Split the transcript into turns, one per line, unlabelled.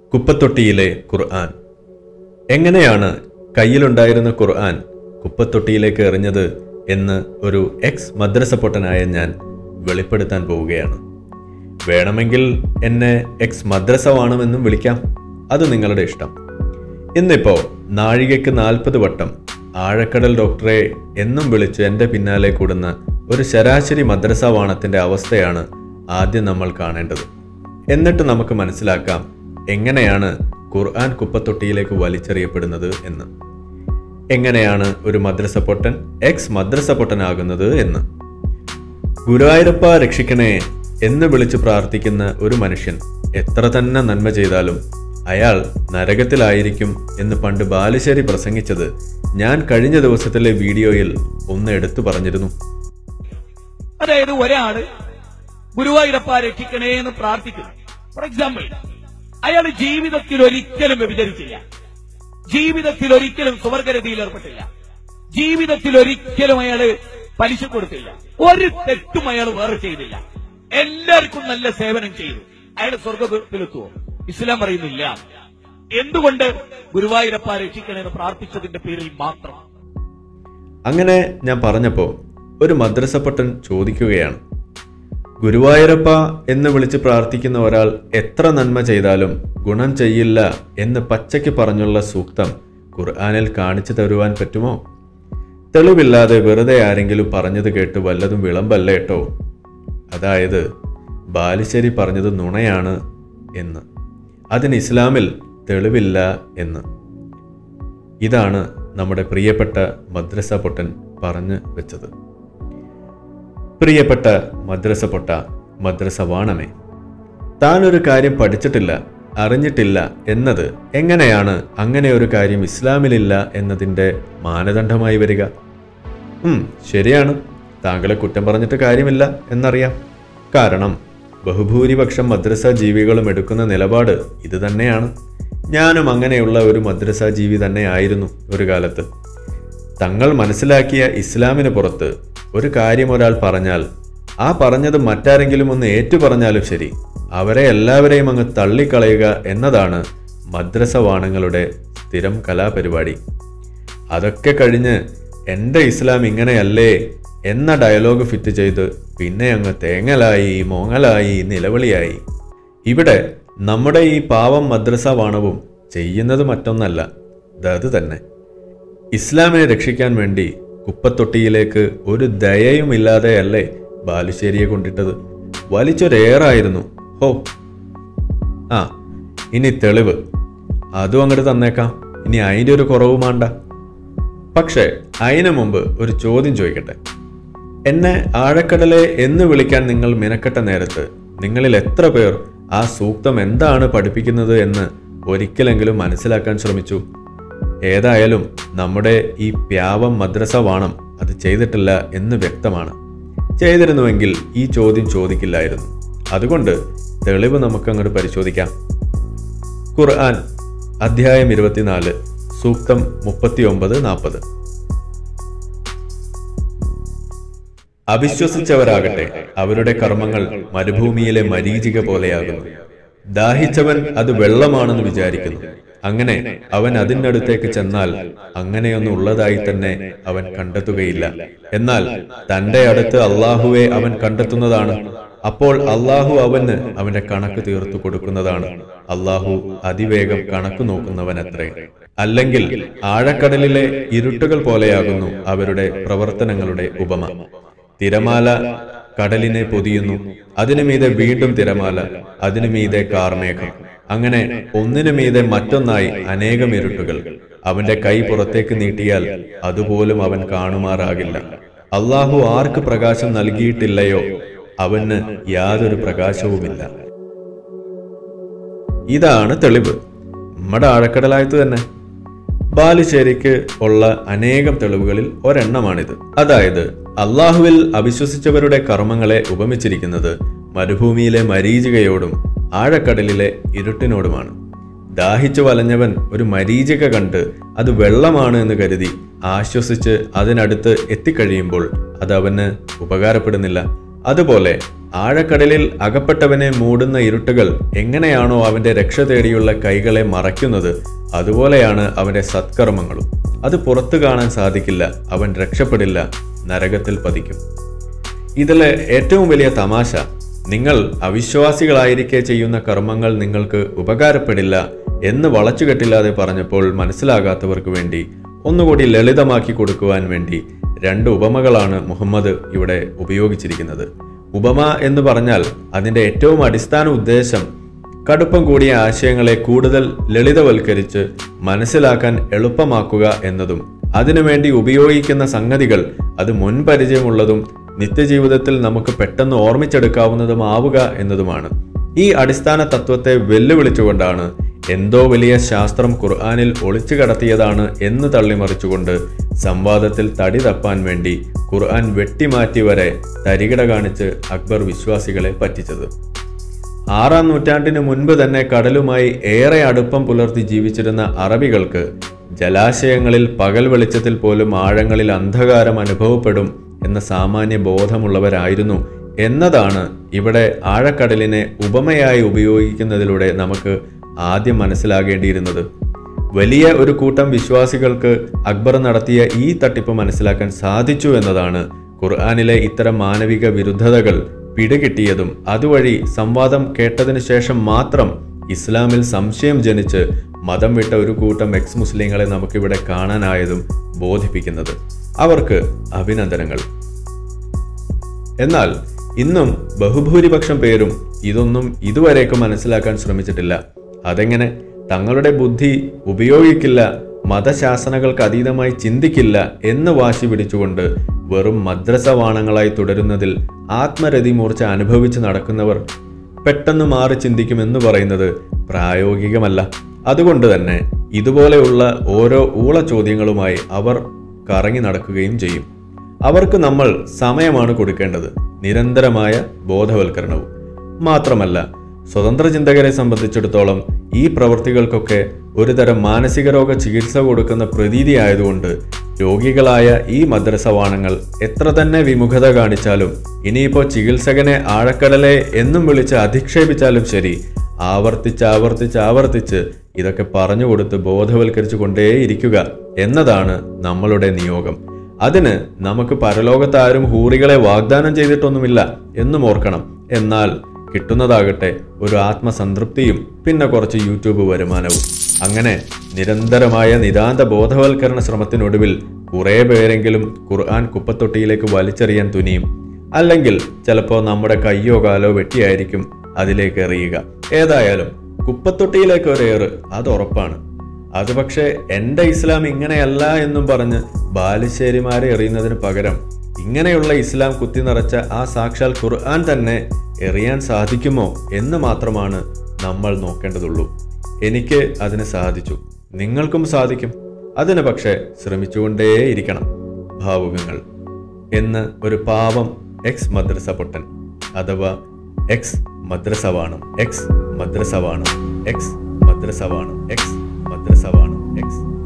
കുപ്പത്തൊട്ടിയിലെ ഖുർആൻ എങ്ങനെയാണ് കയ്യിലുണ്ടായിരുന്ന ഖുർആൻ കുപ്പത്തൊട്ടിയിലേക്ക് എറിഞ്ഞത് എന്ന് ഒരു എക്സ് മദ്രസ പൊട്ടനായ ഞാൻ വെളിപ്പെടുത്താൻ പോവുകയാണ് വേണമെങ്കിൽ എന്നെ എക്സ് മദ്രസവാണമെന്നും വിളിക്കാം അത് നിങ്ങളുടെ ഇഷ്ടം ഇന്നിപ്പോ നാഴികയ്ക്ക് നാൽപ്പത് വട്ടം ആഴക്കടൽ ഡോക്ടറെ എന്നും വിളിച്ച് എൻ്റെ പിന്നാലെ കൂടുന്ന ഒരു ശരാശരി മദ്രസവാണത്തിന്റെ അവസ്ഥയാണ് ആദ്യം നമ്മൾ കാണേണ്ടത് എന്നിട്ട് നമുക്ക് മനസ്സിലാക്കാം എങ്ങനെയാണ് ഖുർആൻ കുപ്പത്തൊട്ടിയിലേക്ക് വലിച്ചെറിയപ്പെടുന്നത് എന്ന് എങ്ങനെയാണ് ഒരു മദ്രസ പൊട്ടൻ എക്സ് മദ്രസ പൊട്ടനാകുന്നത് എന്ന് ഗുരുവായൂരപ്പ രക്ഷിക്കണേ എന്ന് വിളിച്ച് പ്രാർത്ഥിക്കുന്ന ഒരു മനുഷ്യൻ എത്ര തന്നെ നന്മ ചെയ്താലും അയാൾ നരകത്തിലായിരിക്കും എന്ന് പണ്ട് ബാലുശ്ശേരി പ്രസംഗിച്ചത് ഞാൻ കഴിഞ്ഞ ദിവസത്തിലെ വീഡിയോയിൽ ഒന്ന് എടുത്തു പറഞ്ഞിരുന്നു
അതായത് ഒരാള് ഗുരുവായൂരപ്പ രക്ഷിക്കണേ എന്ന് പ്രാർത്ഥിക്കുന്നു ഫോർ എക്സാമ്പിൾ അയാൾ ജീവിതത്തിൽ ഒരിക്കലും വ്യഭിചരിച്ചില്ല ജീവിതത്തിൽ ഒരിക്കലും സുവർഗരതിയിൽ ഏർപ്പെട്ടില്ല ജീവിതത്തിൽ ഒരിക്കലും അയാള് പലിശ കൊടുത്തില്ല ഒരു തെറ്റും അയാൾ വേറെ ചെയ്തില്ല എല്ലാവർക്കും നല്ല സേവനം ചെയ്തു അയാൾ സ്വർഗത്തിലെത്തുവോ ഇസ്ലാം പറയുന്നില്ല എന്തുകൊണ്ട് ഗുരുവായൂരപ്പ രക്ഷിക്കണേ എന്ന് പ്രാർത്ഥിച്ചതിന്റെ പേരിൽ മാത്രം
അങ്ങനെ ഞാൻ പറഞ്ഞപ്പോ ഒരു മദ്രസപ്പട്ടൻ ചോദിക്കുകയാണ് ഗുരുവായൂരപ്പ എന്ന് വിളിച്ച് പ്രാർത്ഥിക്കുന്ന ഒരാൾ എത്ര നന്മ ചെയ്താലും ഗുണം ചെയ്യില്ല എന്ന് പച്ചയ്ക്ക് പറഞ്ഞുള്ള സൂക്തം ഖുർആനിൽ കാണിച്ചു തരുവാൻ പറ്റുമോ തെളിവില്ലാതെ വെറുതെ ആരെങ്കിലും പറഞ്ഞത് കേട്ട് വല്ലതും വിളമ്പല്ലേട്ടോ അതായത് ബാലുശ്ശേരി പറഞ്ഞത് നുണയാണ് എന്ന് അതിന് ഇസ്ലാമിൽ തെളിവില്ല എന്ന് ഇതാണ് നമ്മുടെ പ്രിയപ്പെട്ട മദ്രസ പൊട്ടൻ പറഞ്ഞു വെച്ചത് പ്രിയപ്പെട്ട മദ്രസ പൊട്ട മദ്രസ വാണമേ താൻ ഒരു കാര്യം പഠിച്ചിട്ടില്ല അറിഞ്ഞിട്ടില്ല എന്നത് എങ്ങനെയാണ് അങ്ങനെ ഒരു കാര്യം ഇസ്ലാമിലില്ല എന്നതിൻ്റെ മാനദണ്ഡമായി വരിക ഉം ശരിയാണ് താങ്കളെ കുറ്റം പറഞ്ഞിട്ട് കാര്യമില്ല എന്നറിയാം കാരണം ബഹുഭൂരിപക്ഷം മദ്രസ ജീവികളും എടുക്കുന്ന നിലപാട് ഇത് തന്നെയാണ് ഞാനും അങ്ങനെയുള്ള ഒരു മദ്രസ ജീവി തന്നെ ആയിരുന്നു ഒരു കാലത്ത് തങ്ങൾ മനസ്സിലാക്കിയ ഇസ്ലാമിന് പുറത്ത് ഒരു കാര്യം ഒരാൾ പറഞ്ഞാൽ ആ പറഞ്ഞത് മറ്റാരെങ്കിലും ഒന്ന് ഏറ്റു പറഞ്ഞാലും ശരി അവരെ എല്ലാവരെയും അങ്ങ് തള്ളിക്കളയുക എന്നതാണ് മദ്രസ വാണങ്ങളുടെ സ്ഥിരം കലാപരിപാടി അതൊക്കെ കഴിഞ്ഞ് എൻ്റെ ഇസ്ലാം ഇങ്ങനെയല്ലേ എന്ന ഡയലോഗ് ഫിറ്റ് ചെയ്ത് പിന്നെ അങ്ങ് തേങ്ങലായി മോങ്ങലായി നിലവിളിയായി ഇവിടെ നമ്മുടെ ഈ പാവം മദ്രസ വാണവും ചെയ്യുന്നത് മറ്റൊന്നല്ല അത് തന്നെ ഇസ്ലാമിനെ രക്ഷിക്കാൻ വേണ്ടി കുപ്പത്തൊട്ടിയിലേക്ക് ഒരു ദയയുമില്ലാതെയല്ലേ ബാലുശ്ശേരിയെ കൊണ്ടിട്ടത് വലിച്ചൊരേറായിരുന്നു ഹോ ആ ഇനി തെളിവ് അതും അങ്ങോട്ട് തന്നേക്കാം ഇനി അതിൻ്റെ ഒരു കുറവും വേണ്ട പക്ഷേ അതിനു മുമ്പ് ഒരു ചോദ്യം ചോദിക്കട്ടെ എന്നെ ആഴക്കടലെ എന്ന് വിളിക്കാൻ നിങ്ങൾ മിനക്കെട്ട നേരത്ത് നിങ്ങളിൽ എത്ര പേർ ആ സൂക്തം എന്താണ് പഠിപ്പിക്കുന്നത് എന്ന് ഒരിക്കലെങ്കിലും മനസ്സിലാക്കാൻ ശ്രമിച്ചു ഏതായാലും നമ്മുടെ ഈ പ്യാവം മദ്രസ വാണം അത് ചെയ്തിട്ടില്ല എന്ന് വ്യക്തമാണ് ചെയ്തിരുന്നുവെങ്കിൽ ഈ ചോദ്യം ചോദിക്കില്ലായിരുന്നു അതുകൊണ്ട് തെളിവ് നമുക്കങ്ങോട്ട് പരിശോധിക്കാം ഖുർആൻ അധ്യായം ഇരുപത്തിനാല് സൂക്തം മുപ്പത്തിയൊമ്പത് നാൽപ്പത് അവിശ്വസിച്ചവരാകട്ടെ അവരുടെ കർമ്മങ്ങൾ മരുഭൂമിയിലെ മരീചിക പോലെയാകുന്നു ദാഹിച്ചവൻ അത് വെള്ളമാണെന്ന് വിചാരിക്കുന്നു അങ്ങനെ അവൻ അതിനടുത്തേക്ക് ചെന്നാൽ അങ്ങനെയൊന്നും ഉള്ളതായി തന്നെ അവൻ കണ്ടെത്തുകയില്ല എന്നാൽ തന്റെ അടുത്ത് അള്ളാഹുവെ അവൻ കണ്ടെത്തുന്നതാണ് അപ്പോൾ അള്ളാഹു അവന് അവന്റെ കണക്ക് തീർത്തു കൊടുക്കുന്നതാണ് അള്ളാഹു അതിവേഗം കണക്ക് നോക്കുന്നവനത്രേ അല്ലെങ്കിൽ ആഴക്കടലിലെ ഇരുട്ടുകൾ പോലെയാകുന്നു അവരുടെ പ്രവർത്തനങ്ങളുടെ ഉപമ തിരമാല കടലിനെ പൊതിയുന്നു അതിനു മീതെ വീണ്ടും തിരമാല അതിനു മീതെ കാർമേഘം അങ്ങനെ ഒന്നിനു മീതെ മറ്റൊന്നായി അനേകം ഇരുട്ടുകൾ അവന്റെ കൈ പുറത്തേക്ക് നീട്ടിയാൽ അതുപോലും അവൻ കാണുമാറാകില്ല അള്ളാഹു ആർക്ക് പ്രകാശം നൽകിയിട്ടില്ലയോ അവന് യാതൊരു പ്രകാശവുമില്ല ഇതാണ് തെളിവ് നമ്മുടെ ആഴക്കടലായത്ത് തന്നെ ബാലുശ്ശേരിക്ക് ഉള്ള അനേകം തെളിവുകളിൽ ഒരെണ്ണമാണിത് അതായത് അള്ളാഹുവിൽ അവിശ്വസിച്ചവരുടെ കർമ്മങ്ങളെ ഉപമിച്ചിരിക്കുന്നത് മരുഭൂമിയിലെ മരീചികയോടും ആഴക്കടലിലെ ഇരുട്ടിനോടുമാണ് ദാഹിച്ചു വലഞ്ഞവൻ ഒരു മരീചിക കണ്ട് അത് വെള്ളമാണ് എന്ന് കരുതി ആശ്വസിച്ച് അതിനടുത്ത് എത്തിക്കഴിയുമ്പോൾ അത് അവന് ഉപകാരപ്പെടുന്നില്ല അതുപോലെ ആഴക്കടലിൽ അകപ്പെട്ടവനെ മൂടുന്ന ഇരുട്ടുകൾ എങ്ങനെയാണോ അവന്റെ രക്ഷ തേടിയുള്ള കൈകളെ മറയ്ക്കുന്നത് അതുപോലെയാണ് അവന്റെ സത്കർമ്മങ്ങളും അത് പുറത്തു കാണാൻ സാധിക്കില്ല അവൻ രക്ഷപ്പെടില്ല നരകത്തിൽ പതിക്കും ഇതിലെ ഏറ്റവും വലിയ തമാശ നിങ്ങൾ അവിശ്വാസികളായിരിക്കെ ചെയ്യുന്ന കർമ്മങ്ങൾ നിങ്ങൾക്ക് ഉപകാരപ്പെടില്ല എന്ന് വളച്ചുകെട്ടില്ലാതെ പറഞ്ഞപ്പോൾ മനസ്സിലാകാത്തവർക്ക് വേണ്ടി ഒന്നുകൂടി ലളിതമാക്കി കൊടുക്കുവാൻ വേണ്ടി രണ്ട് ഉപമകളാണ് മുഹമ്മദ് ഇവിടെ ഉപയോഗിച്ചിരിക്കുന്നത് ഉപമ എന്ന് പറഞ്ഞാൽ അതിൻ്റെ ഏറ്റവും അടിസ്ഥാന ഉദ്ദേശം കടുപ്പം കൂടിയ ആശയങ്ങളെ കൂടുതൽ ലളിതവൽക്കരിച്ച് മനസ്സിലാക്കാൻ എളുപ്പമാക്കുക എന്നതും അതിനുവേണ്ടി ഉപയോഗിക്കുന്ന സംഗതികൾ അത് മുൻപരിചയമുള്ളതും നിത്യജീവിതത്തിൽ നമുക്ക് പെട്ടെന്ന് ഓർമ്മിച്ചെടുക്കാവുന്നതുമാവുക എന്നതുമാണ് ഈ അടിസ്ഥാന തത്വത്തെ വെല്ലുവിളിച്ചുകൊണ്ടാണ് എന്തോ വലിയ ശാസ്ത്രം ഖുർആാനിൽ ഒളിച്ചു കടത്തിയതാണ് എന്ന് തള്ളിമറിച്ചുകൊണ്ട് സംവാദത്തിൽ തടി തപ്പാൻ വേണ്ടി ഖുർആൻ വെട്ടിമാറ്റി വരെ തരികിട കാണിച്ച് അക്ബർ വിശ്വാസികളെ പറ്റിച്ചത് ആറാം നൂറ്റാണ്ടിന് മുൻപ് തന്നെ കടലുമായി ഏറെ അടുപ്പം പുലർത്തി ജീവിച്ചിരുന്ന അറബികൾക്ക് ജലാശയങ്ങളിൽ പകൽ വെളിച്ചത്തിൽ പോലും ആഴങ്ങളിൽ അന്ധകാരം അനുഭവപ്പെടും എന്ന സാമാന്യ ബോധമുള്ളവരായിരുന്നു എന്നതാണ് ഇവിടെ ആഴക്കടലിനെ ഉപമയായി ഉപയോഗിക്കുന്നതിലൂടെ നമുക്ക് ആദ്യം മനസ്സിലാകേണ്ടിയിരുന്നത് വലിയ ഒരു കൂട്ടം വിശ്വാസികൾക്ക് അക്ബർ നടത്തിയ ഈ തട്ടിപ്പ് മനസ്സിലാക്കാൻ സാധിച്ചു എന്നതാണ് ഖുർആാനിലെ ഇത്തരം മാനവിക വിരുദ്ധതകൾ പിടികിട്ടിയതും അതുവഴി സംവാദം കേട്ടതിനു ശേഷം മാത്രം ഇസ്ലാമിൽ സംശയം ജനിച്ച് മതം വിട്ട ഒരു കൂട്ടം എക്സ് മുസ്ലിങ്ങളെ നമുക്കിവിടെ കാണാനായതും ബോധിപ്പിക്കുന്നത് അവർക്ക് അഭിനന്ദനങ്ങൾ എന്നാൽ ഇന്നും ബഹുഭൂരിപക്ഷം പേരും ഇതൊന്നും ഇതുവരേക്കും മനസ്സിലാക്കാൻ ശ്രമിച്ചിട്ടില്ല അതെങ്ങനെ തങ്ങളുടെ ബുദ്ധി ഉപയോഗിക്കില്ല മതശാസനകൾക്ക് അതീതമായി ചിന്തിക്കില്ല എന്ന് വാശി പിടിച്ചുകൊണ്ട് വെറും മദ്രസവാണങ്ങളായി തുടരുന്നതിൽ ആത്മരതി മൂർച്ച അനുഭവിച്ച് നടക്കുന്നവർ പെട്ടെന്ന് മാറി ചിന്തിക്കുമെന്ന് പറയുന്നത് പ്രായോഗികമല്ല അതുകൊണ്ട് തന്നെ ഇതുപോലെയുള്ള ഓരോ ഊള ചോദ്യങ്ങളുമായി അവർ കറങ്ങി നടക്കുകയും ചെയ്യും അവർക്ക് നമ്മൾ സമയമാണ് കൊടുക്കേണ്ടത് നിരന്തരമായ ബോധവൽക്കരണവും മാത്രമല്ല സ്വതന്ത്ര ചിന്തകരെ സംബന്ധിച്ചിടത്തോളം ഈ പ്രവൃത്തികൾക്കൊക്കെ ഒരുതരം മാനസിക രോഗ ചികിത്സ കൊടുക്കുന്ന പ്രതീതി ആയതുകൊണ്ട് രോഗികളായ ഈ മദ്രസവാണങ്ങൾ എത്ര തന്നെ വിമുഖത കാണിച്ചാലും ഇനിയിപ്പോ ചികിത്സകനെ ആഴക്കടലെ എന്നും വിളിച്ച് അധിക്ഷേപിച്ചാലും ശരി ആവർത്തിച്ച് ആവർത്തിച്ച് ആവർത്തിച്ച് ഇതൊക്കെ പറഞ്ഞു കൊടുത്ത് ബോധവൽക്കരിച്ചു കൊണ്ടേയിരിക്കുക എന്നതാണ് നമ്മളുടെ നിയോഗം അതിന് നമുക്ക് പരലോകത്ത് ആരും ഹൂറികളെ വാഗ്ദാനം ചെയ്തിട്ടൊന്നുമില്ല എന്നും ഓർക്കണം എന്നാൽ കിട്ടുന്നതാകട്ടെ ഒരു ആത്മസംതൃപ്തിയും പിന്നെ കുറച്ച് യൂട്യൂബ് വരുമാനവും അങ്ങനെ നിരന്തരമായ നിതാന്ത ബോധവൽക്കരണ ശ്രമത്തിനൊടുവിൽ കുറേ പേരെങ്കിലും ഖുർആൻ കുപ്പത്തൊട്ടിയിലേക്ക് വലിച്ചെറിയാൻ തുനിയും അല്ലെങ്കിൽ ചിലപ്പോൾ നമ്മുടെ കയ്യോ കാലോ വെട്ടിയായിരിക്കും അതിലേക്ക് എറിയുക ഏതായാലും കുപ്പത്തൊട്ടിയിലേക്ക് ഒരു ഏറ് അത് ഉറപ്പാണ് അത് പക്ഷേ എൻ്റെ ഇസ്ലാം ഇങ്ങനെയല്ല എന്നും പറഞ്ഞ് ബാലുശ്ശേരിമാരെ എറിയുന്നതിന് പകരം ഇങ്ങനെയുള്ള ഇസ്ലാം കുത്തി നിറച്ച ആ സാക്ഷാൽ ഖുർആൻ തന്നെ എറിയാൻ സാധിക്കുമോ എന്ന് മാത്രമാണ് നമ്മൾ നോക്കേണ്ടതുള്ളൂ എനിക്ക് അതിന് സാധിച്ചു നിങ്ങൾക്കും സാധിക്കും അതിന് പക്ഷേ ശ്രമിച്ചുകൊണ്ടേയിരിക്കണം ഭാവുകങ്ങൾ എന്ന് ഒരു പാവം എക്സ് മദ്രസ പൊട്ടൻ അഥവാ എക്സ് മദ്രസവാണം എക്സ് മദ്രസവാണം എക്സ് മദ്രസവാണം എക്സ് മദ്രസവാണം എക്സ്